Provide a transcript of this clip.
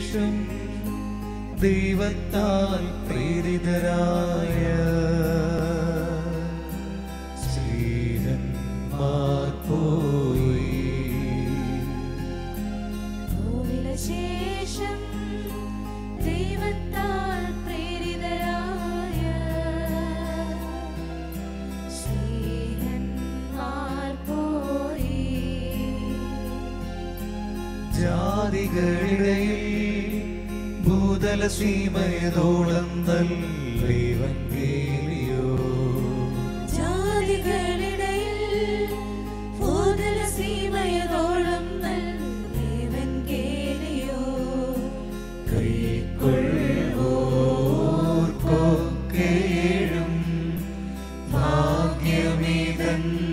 ശേഷം ദൈവത്താൽ പ്രേരിതരായ സ്ത്രീഹന്മാർ പോയി ഭൂമിലശേഷം ദൈവത്താൽ പ്രേരിതരായ സ്നേഹന്മാർ പോയി ജാതികളിടയിൽ ഭൂതല സീമയതോളം നല്ലീവങ്കേലിയോ ജാതികളിടയിൽ ഭൂതല സീമയതോളം നൽകേവൻ കേളിയോ കൈക്കൊള്ളോർക്കൊക്കെയും ഭാഗ്യമിതൻ